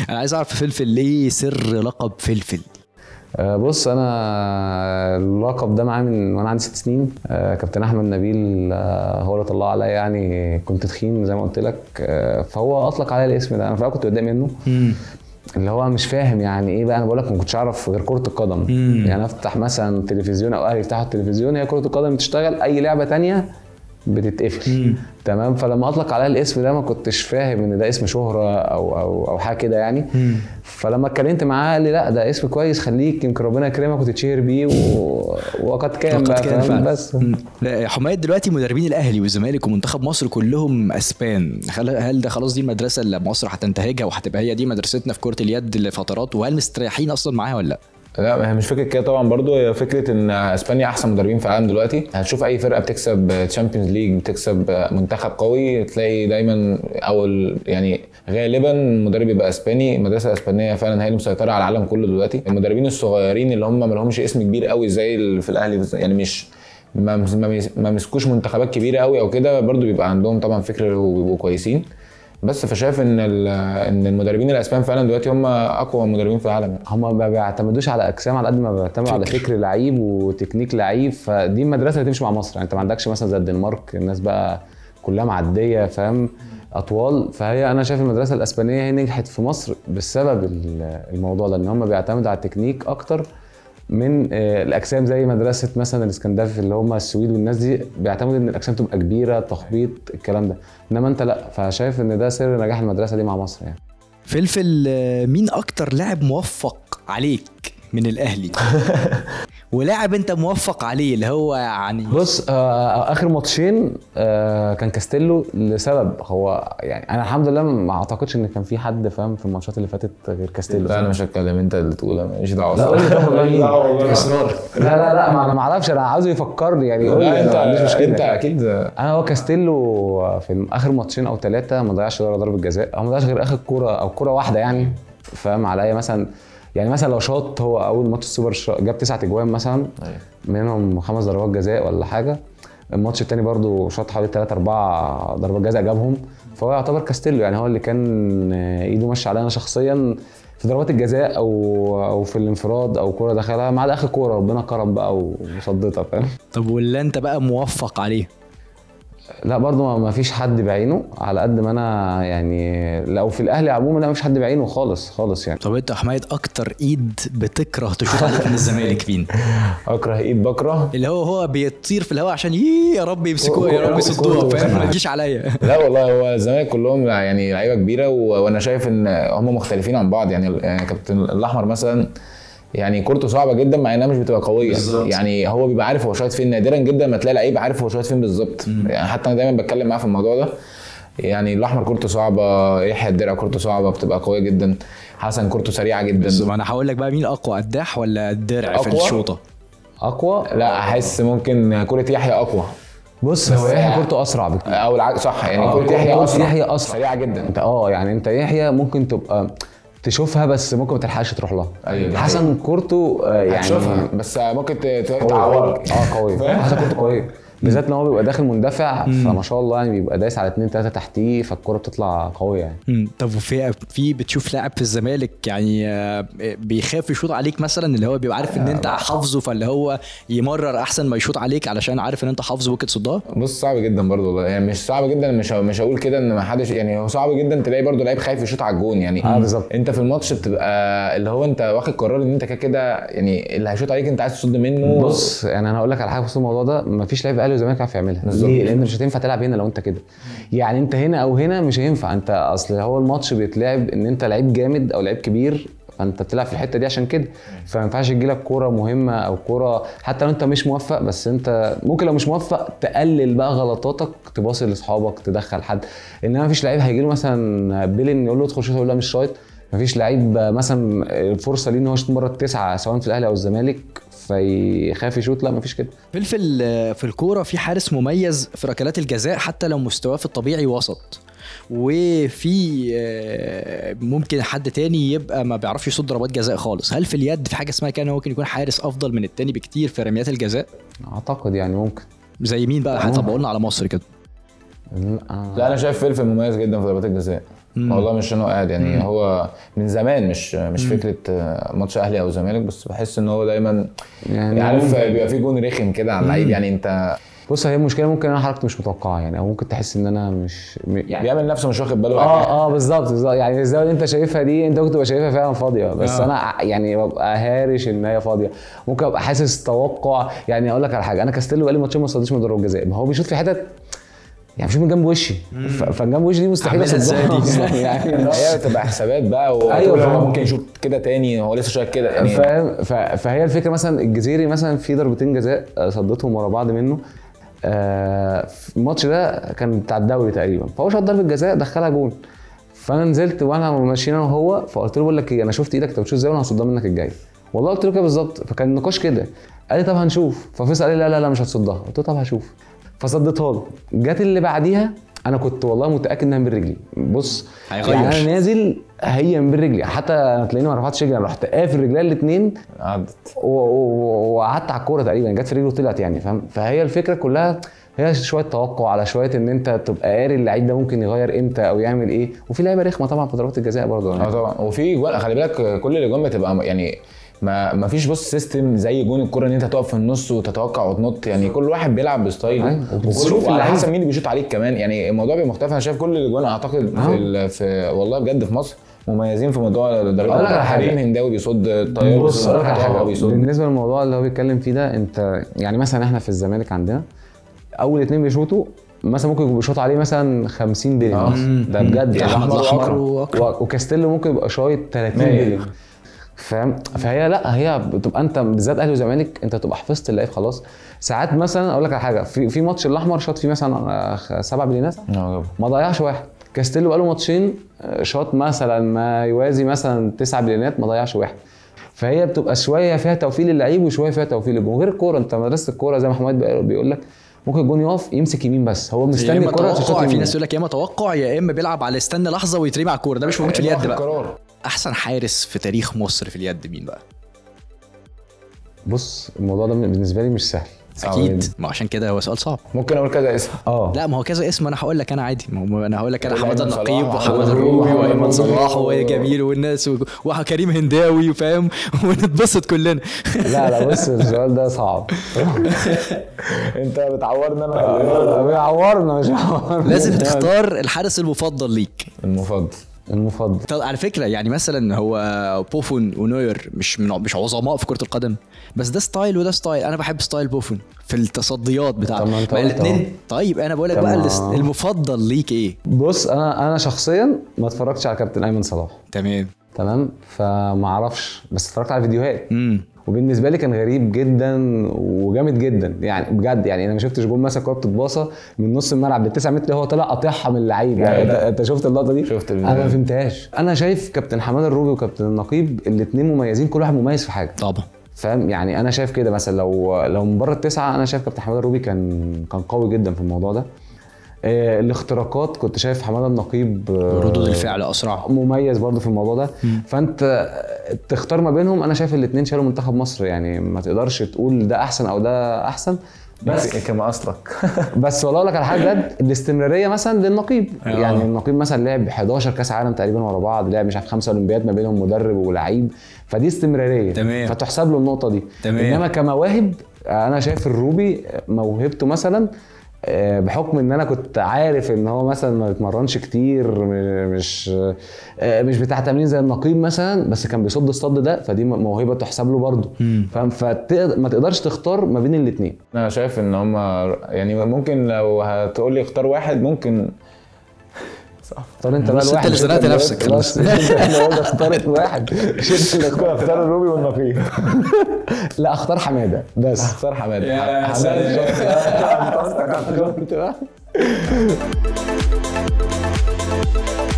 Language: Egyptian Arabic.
انا عايز اعرف فلفل ليه سر لقب فلفل آه، بص انا اللقب ده معايا من وانا عندي ست سنين آه، كابتن احمد نبيل آه، هو اللي طلعه عليا يعني كنت تخين زي ما قلت لك آه، فهو اطلق عليا الاسم ده انا في الأول كنت قدام منه اللي هو مش فاهم يعني ايه بقى انا بقول لك ما كنتش اعرف غير كره القدم مم. يعني افتح مثلا تلفزيون او اهلي يفتحوا التلفزيون هي كره القدم تشتغل اي لعبه تانية بتتقفل تمام فلما اطلق عليا الاسم ده ما كنتش فاهم ان ده اسم شهره او او او حاجه كده يعني فلما اتكلمت معاه قال لي لا ده اسم كويس خليك يمكن ربنا يكرمك وتتشهر بيه و... وقد كان وقد بقى كان فاهم فعلا. بس مم. لا حماية دلوقتي مدربين الاهلي والزمالك ومنتخب مصر كلهم اسبان هل هل ده خلاص دي المدرسه اللي مصر هتنتهجها وهتبقى هي دي مدرستنا في كره اليد لفترات وهل مستريحين اصلا معاها ولا لا؟ لا ما هي مش فكره كده طبعا برضو هي فكره ان اسبانيا احسن مدربين في العالم دلوقتي هتشوف اي فرقه بتكسب تشامبيونز ليج بتكسب منتخب قوي تلاقي دايما او ال- يعني غالبا المدرب يبقى اسباني المدرسه الاسبانيه فعلا هي اللي مسيطره على العالم كله دلوقتي المدربين الصغيرين اللي هم ما لهمش اسم كبير قوي زي اللي في الاهلي يعني مش ما ما ما مسكوش منتخبات كبيره قوي او كده برضو بيبقى عندهم طبعا فكر وبيبقوا كويسين بس فشايف ان ال- ان المدربين الاسبان فعلا دلوقتي هم اقوى مدربين في العالم يعني. هم ما بيعتمدوش على اجسام على قد ما بيعتمدوا على فكر لعيب وتكنيك لعيب فدي المدرسه اللي تمشي مع مصر يعني انت ما عندكش مثلا زي الدنمارك الناس بقى كلها معديه فاهم اطوال فهي انا شايف المدرسه الاسبانيه هي نجحت في مصر بسبب ال- الموضوع ده ان هم بيعتمدوا على التكنيك اكتر من آه، الاجسام زي مدرسه مثلا الاسكندنافي اللي هم السويد والناس دي بيعتمدوا ان الاجسام تبقى كبيره تخبيط الكلام ده انما انت لا فشايف ان ده سر نجاح المدرسه دي مع مصر يعني فلفل آه، مين اكتر لاعب موفق عليك من الاهلي؟ ولاعب انت موفق عليه اللي هو يعني بص آه اخر ماتشين آه كان كاستيلو لسبب هو يعني انا الحمد لله ما اعتقدش ان كان في حد فاهم في الماتشات اللي فاتت غير كاستيلو لا انا مش هتكلم انت اللي تقول انا ماليش دعوه لا قول لي طب والله مين؟ اصرار لا لا لا ما انا ما اعرفش انا عاوزه يفكرني يعني قول لي لا أنا انت ما عنديش مشكله انت اكيد انا هو كاستيلو في اخر ماتشين او ثلاثه ما ضيعش ولا ضربه جزاء هو ما ضيعش غير اخر كوره او كوره واحده يعني فاهم عليا مثلا يعني مثلا لو شاط هو اول ماتش السوبر شا- جاب تسعة اجوان مثلا منهم خمس ضربات جزاء ولا حاجه الماتش التاني برضو شاط حوالي 3 4 ضربات جزاء جابهم فهو يعتبر كاستيلو يعني هو اللي كان آه، ايده ماشيه عليا انا شخصيا في ضربات الجزاء او او في الانفراد او كوره دخلها ما عدا اخر كوره ربنا كرم بقى وصدتها فاهم طب واللي انت بقى موفق عليه؟ لا برضو ما- ما فيش حد بعينه على قد ما انا يعني لو في الاهلي عموما لا مفيش حد بعينه خالص خالص يعني طب انت يا حمايد اكتر ايد بتكره تشوط عليك من الزمالك مين؟ اكره ايد بكره اللي هو هو بيطير في الهواء عشان يي يا رب يمسكوها يا رب يصدوها فاهم ما تجيش عليا لا والله هو الزمالك كلهم يعني لعيبه كبيره و- وانا شايف ان هم مختلفين عن بعض يعني يعني كابتن الاحمر مثلا يعني كورته صعبه جدا مع انها مش بتبقى قويه بالظبط. يعني هو بيبقى عارف هو شايط فين نادرا جدا ما تلاقي لعيب عارف هو شايط فين بالظبط يعني حتى انا دايما بتكلم معاه في الموضوع ده يعني الاحمر كورته صعبه يحيى الدرع كورته صعبه بتبقى قويه جدا حسن كورته سريعه جدا بس ما انا هقول لك بقى مين اقوى قداح ولا الدرع في أقوى؟ الشوطه اقوى لا احس ممكن كوره يحيى اقوى بص هو يحيى كورته اسرع بكتير او العكس صح يعني آه، كوره يحيى كورة اسرع يحيى أسرع. سريعه جدا انت اه يعني انت يحيى ممكن تبقى تشوفها بس ممكن ما تلحقش تروح لها أيوة، دي حسن كورته آه، يعني هتشوفها بس ممكن ت- ت- قوي. تعورك اه قوي فاهم؟ حسن كورته قويه بالذات ان هو بيبقى داخل مندفع فما شاء الله يعني بيبقى دايس على اتنين تلاته تحتيه فالكوره بتطلع قويه يعني مم. طب وفي في بتشوف لاعب في الزمالك يعني آه، بيخاف يشوط عليك مثلا اللي هو بيبقى عارف ان انت حافظه فاللي هو يمرر احسن ما يشوط عليك علشان عارف ان انت حافظه ممكن تصدها بص صعب جدا برضه والله يعني مش صعب جدا مش مش هقول كده ان ما حدش يعني هو صعب جدا تلاقي برضه لعيب خايف يشوط على الجون يعني اه بالظبط. انت في الماتش بتبقى اللي هو انت واخد قرار ان انت كده كده يعني اللي هيشوط عليك انت عايز تصد منه بص يعني انا هقول لك على حاجه في الموضوع ده مفيش لعيب اهلي وزمالك عارف يعملها بالظبط. ليه؟ لان مش هتنفع تلعب هنا لو انت كده يعني انت هنا او هنا مش هينفع انت اصل هو الماتش بيتلعب ان انت لعيب جامد او لعيب كبير فانت بتلعب في الحته دي عشان كده فما ينفعش تجيلك كوره مهمه او كوره حتى لو انت مش موفق بس انت ممكن لو مش موفق تقلل بقى غلطاتك تباصي لاصحابك تدخل حد انما مفيش لعيب هيجي له مثلا بيلين يقول له ادخل شوط يقول لا مش شايط مفيش لعيب مثلا الفرصه ليه ان هو يشوط مره التسعه سواء في الاهلي او الزمالك فيخاف يشوط لا مفيش كده فلفل آه، في الكوره في حارس مميز في ركلات الجزاء حتى لو مستواه في الطبيعي وسط وفي آه، ممكن حد تاني يبقى ما بيعرفش يصد ضربات جزاء خالص هل في اليد في حاجه اسمها كان ممكن يكون حارس افضل من التاني بكتير في رميات الجزاء اعتقد يعني ممكن زي مين بقى طب قلنا على مصر كده لا لا انا شايف فلفل مميز جدا في ضربات الجزاء والله مش انه قاعد يعني هو من زمان مش مش فكره آه، ماتش اهلي او زمالك بس بحس ان هو دايما يعني يعني عارف بيبقى في جون رخم كده على اللعيب يعني انت بص هي المشكله ممكن انا حركتي مش متوقعه يعني او ممكن تحس ان انا مش م- يعني بيعمل نفسه مش واخد باله اه اه بالظبط بالظبط يعني الزاويه اللي انت شايفها دي انت ممكن تبقى شايفها فعلا فاضيه بس آه. انا ع- يعني ببقى هارش ان هي فاضيه ممكن ابقى حاسس توقع يعني اقول لك على حاجه انا كاستيلو بقالي ماتشين ما صدتش من ضربه جزاء ما هو بيشوط في حتت يعني بيشوط من جنب وشي ف- فجنب وشي دي مستحيل عاملها ازاي أصدها دي؟ أصلاً يعني هي بتبقى حسابات بقى أيوة، ايوه فاهم. ممكن يشوط كده تاني هو لسه شايف كده يعني فاهم ف- فهي الفكره مثلا الجزيري مثلا في ضربتين جزاء آه، صدتهم ورا بعض منه آه، في الماتش ده كان بتاع الدوري تقريبا فهو شاط ضربه جزاء دخلها جون فانا نزلت وانا ماشيين انا وهو فقلت له بقول لك ايه انا شفت ايدك انت بتشوط ازاي وانا هصدها منك الجاي والله قلت له كده بالظبط فكان النقاش كده قال لي طب هنشوف ففيصل قال لي لا لا لا مش هتصدها قلت له طب هشوف فصدتها له جت اللي بعديها انا كنت والله متاكد انها من رجلي بص هيغير. يعني انا نازل هي من رجلي حتى تلاقيني ما رفعتش رجلي انا رحت قافل رجلي الاثنين عدت و- و- وقعدت على الكوره تقريبا جت في رجله وطلعت يعني فاهم فهي الفكره كلها هي شويه توقع على شويه ان انت تبقى قاري اللعيب ده ممكن يغير امتى او يعمل ايه وفي لعيبه رخمه طبعا في ضربات الجزاء برضه اه يعني. طبعا وفي جوان خلي بالك كل الاجوان بتبقى م- يعني ما ما فيش بص سيستم زي جون الكوره ان انت تقف في النص وتتوقع وتنط يعني كل واحد بيلعب بستايل أيوة، وكل وبتشوف وعلى اللعيب. حسب مين اللي بيشوط عليك كمان يعني الموضوع بيبقى مختلف انا شايف كل الاجوان اعتقد في, ال- في والله بجد في مصر مميزين في موضوع أقول لك ضربات على حاجة. حريم هنداوي بيصد الطيار بص بيصد أقول لك على طه حاجه بيصد بالنسبه للموضوع اللي هو بيتكلم فيه ده انت يعني مثلا احنا في الزمالك عندنا اول اتنين بيشوطوا مثلا ممكن يكون بيشوط عليه مثلا 50 بليون آه. ده بجد يعني أحمد الأحمر الأحمر وأكرم. وأكرم. و- وكاستيلو ممكن يبقى شايط 30 مية. بليون فاهم فهي لا هي بتبقى انت بالذات اهلي وزمالك انت تبقى حفظت اللعيب خلاص ساعات مثلا اقول لك على حاجه في في ماتش الاحمر شاط فيه مثلا آه، سبع بليونات اه ما ضيعش واحد كاستيلو بقاله ماتشين آه، شاط مثلا ما يوازي مثلا تسع بليونات ما ضيعش واحد فهي بتبقى شويه فيها توفيق للعيب وشويه فيها توفيق للجون غير الكوره انت مدرسه الكوره زي ما حماد بيقول- بيقول لك ممكن الجون يقف يمسك يمين بس هو يا مستني اما الكوره عشان يشوط توقع في يمين. ناس يقول لك يا اما توقع يا اما بيلعب على استنى لحظه ويترمي على الكوره ده مش موجود في اليد بقى قرار احسن حارس في تاريخ مصر في اليد مين بقى بص الموضوع ده بالنسبه لي مش سهل صعب اكيد جدا. ما عشان كده هو سؤال صعب ممكن اقول كذا اسم اه لا ما هو كذا اسم انا هقول لك انا عادي ما هو انا هقول لك انا تقول حماده أيمن صلاح النقيب وأحمد وحماده الروبي الروبي وأحمد وايمن صلاح الروبي. وجميل والناس و- وكريم هنداوي فاهم ونتبسط كلنا لا لا بص السؤال ده صعب انت بتعورني انا بيعورنا مش عورنا لازم تختار الحارس المفضل ليك المفضل المفضل طب على فكره يعني مثلا هو بوفون ونوير مش من مش عظماء في كره القدم بس ده ستايل وده ستايل انا بحب ستايل بوفون في التصديات بتاعته طب ما أنت بقى قلت الاثنين أهو. طيب انا بقول لك طب بقى ما- الاس- المفضل ليك ايه بص انا انا شخصيا ما اتفرجتش على كابتن ايمن صلاح تمام تمام فما اعرفش بس اتفرجت على فيديوهات امم وبالنسبه لي كان غريب جدا وجامد جدا يعني بجد يعني انا ما شفتش جون مثلا كوره بتتباصى من نص الملعب لل 9 متر هو طلع قاطعها من اللعيب يعني انت, انت شفت اللقطه دي؟ شفت انا ما الفيديو. فهمتهاش انا شايف كابتن حماده الروبي وكابتن النقيب الاثنين مميزين كل واحد مميز في حاجه طبعا فاهم يعني انا شايف كده مثلا لو لو من بره التسعه انا شايف كابتن حماده الروبي كان كان قوي جدا في الموضوع ده آه الاختراقات كنت شايف حماده النقيب آه، ردود الفعل اسرع مميز برضو في الموضوع ده فانت تختار ما بينهم انا شايف الاثنين شالوا منتخب مصر يعني ما تقدرش تقول ده احسن او ده احسن بس كما اصلك بس والله اقول لك على حاجه بجد الاستمراريه مثلا للنقيب آه. يعني النقيب مثلا لعب 11 كاس عالم تقريبا ورا بعض لعب مش عارف خمسه اولمبياد ما بينهم مدرب ولعيب فدي استمراريه تمام. فتحسب له النقطه دي تمام. انما كمواهب انا شايف الروبي موهبته مثلا آه، بحكم ان انا كنت عارف ان هو مثلا ما بيتمرنش كتير م- مش آه، مش بتاع تمرين زي النقيب مثلا بس كان بيصد الصد ده فدي موهبه تحسب له برضه فاهم فما تقدرش تختار ما بين الاثنين انا شايف ان هم يعني ممكن لو هتقول لي اختار واحد ممكن اختار انت بقى بس انت الواحد اللي زنقت نفسك خلاص انت اللي قلت اختار واحد شفت اللي اختار اختار الروبي والنقيب لا اختار حماده بس اختار حماد يا حماد سلام. شفت؟ شفت بقى؟